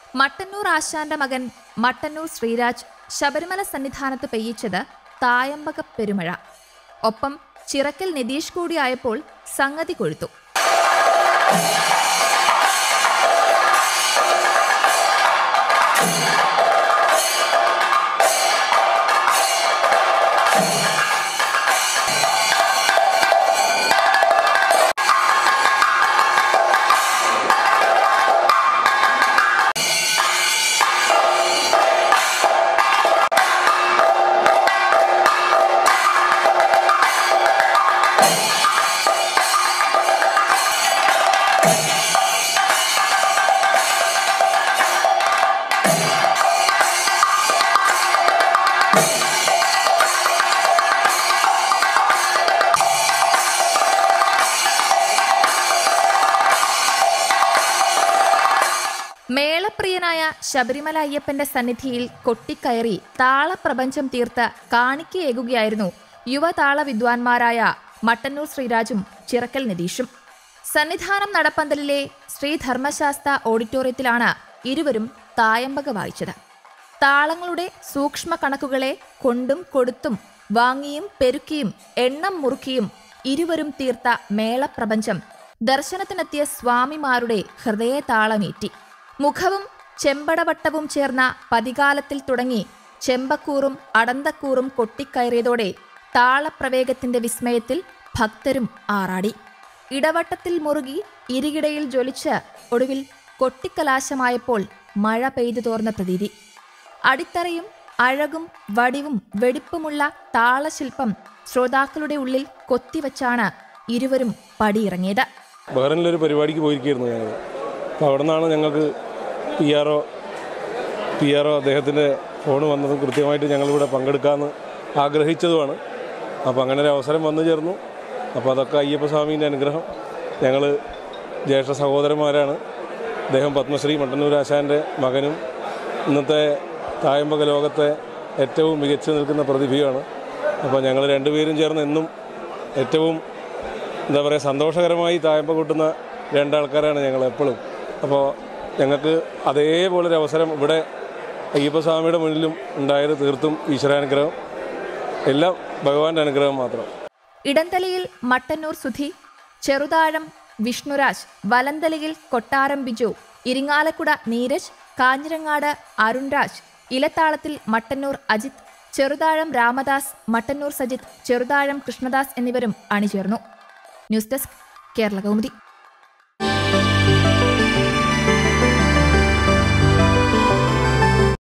മട്ടന്നൂർ ആശാന്റെ മകൻ മട്ടന്നൂർ ശ്രീരാജ് ശബരിമല സന്നിധാനത്ത് പെയ്യിച്ചത് തായമ്പക പെരുമഴ ഒപ്പം ചിറക്കൽ നിതീഷ് കൂടിയായപ്പോൾ സംഗതി കൊഴുത്തു മേളപ്രിയനായ ശബരിമല അയ്യപ്പന്റെ സന്നിധിയിൽ കൊട്ടിക്കയറി താളപ്രപഞ്ചം തീർത്ത് കാണിക്കയേകുകയായിരുന്നു യുവതാള വിദ്വാൻമാരായ മട്ടന്നൂർ ശ്രീരാജും ചിറക്കൽ നിതീഷും സന്നിധാനം നടപ്പന്തലിലെ ശ്രീ ധർമ്മശാസ്ത്ര ഓഡിറ്റോറിയത്തിലാണ് ഇരുവരും തായമ്പക വായിച്ചത് താളങ്ങളുടെ സൂക്ഷ്മ കണക്കുകളെ കൊണ്ടും കൊടുത്തും വാങ്ങിയും പെരുക്കിയും എണ്ണം മുറുക്കിയും ഇരുവരും തീർത്ത മേളപ്രപഞ്ചം ദർശനത്തിനെത്തിയ സ്വാമിമാരുടെ ഹൃദയതാളമേറ്റി മുഖവും ചെമ്പടവട്ടവും ചേർന്ന പതികാലത്തിൽ തുടങ്ങി ചെമ്പക്കൂറും അടന്തക്കൂറും കൊട്ടിക്കയറിയതോടെ താളപ്രവേഗത്തിന്റെ വിസ്മയത്തിൽ ഭക്തരും ആറാടി ഇടവട്ടത്തിൽ മുറുകി ഇരികിടയിൽ ജ്വലിച്ച് ഒടുവിൽ കൊട്ടിക്കലാശമായപ്പോൾ മഴ പെയ്തു തോർന്ന പ്രതീതി അടിത്തറയും അഴകും വടിവും വെടിപ്പുമുള്ള താളശില്പം ശ്രോതാക്കളുടെ ഉള്ളിൽ കൊത്തിവച്ചാണ് ഇരുവരും പടിയിറങ്ങിയത് ബഹ്റിനിലൊരു പരിപാടിക്ക് പോയിരിക്കുകയായിരുന്നു ഞങ്ങൾ അപ്പോൾ അവിടെ നിന്നാണ് ഞങ്ങൾക്ക് P R O P R O അദ്ദേഹത്തിൻ്റെ ഫോൺ വന്നതും കൃത്യമായിട്ട് ഞങ്ങളിവിടെ പങ്കെടുക്കാമെന്ന് ആഗ്രഹിച്ചതുമാണ് അപ്പോൾ അങ്ങനെ ഒരു അവസരം വന്നു ചേർന്നു അപ്പോൾ അതൊക്കെ അയ്യപ്പസ്വാമീൻ്റെ അനുഗ്രഹം ഞങ്ങൾ ജ്യേഷ്ഠ സഹോദരന്മാരാണ് അദ്ദേഹം പത്മശ്രീ മട്ടന്നൂർ ആശാൻ്റെ മകനും ഇന്നത്തെ തായമ്പക ലോകത്തെ ഏറ്റവും മികച്ചു നിൽക്കുന്ന പ്രതിഭയാണ് അപ്പോൾ ഞങ്ങൾ രണ്ടുപേരും ചേർന്ന് എന്നും ഏറ്റവും എന്താ പറയുക സന്തോഷകരമായി തായമ്പ കൂട്ടുന്ന രണ്ടാൾക്കാരാണ് ഞങ്ങൾ എപ്പോഴും അപ്പോൾ ഞങ്ങൾക്ക് അതേപോലെ ഒരു അവസരം ഇവിടെ അയ്യപ്പസ്വാമിയുടെ മുന്നിലും ഉണ്ടായത് തീർത്തും ഈശ്വരാനുഗ്രഹം എല്ലാം ഭഗവാന്റെ അനുഗ്രഹം മാത്രം ഇടന്തലയിൽ മട്ടന്നൂർ സുധി ചെറുതാഴം വിഷ്ണുരാജ് വലന്തലയിൽ കൊട്ടാരം ബിജു ഇരിങ്ങാലക്കുട നീരജ് കാഞ്ഞിരങ്ങാട് അരുൺരാജ് ഇലത്താളത്തിൽ മട്ടന്നൂർ അജിത് ചെറുതാഴം രാമദാസ് മട്ടന്നൂർ സജിത് ചെറുതാഴം കൃഷ്ണദാസ് എന്നിവരും അണിചേർന്നു ന്യൂസ് ഡെസ്ക് കേരള കൗമുദി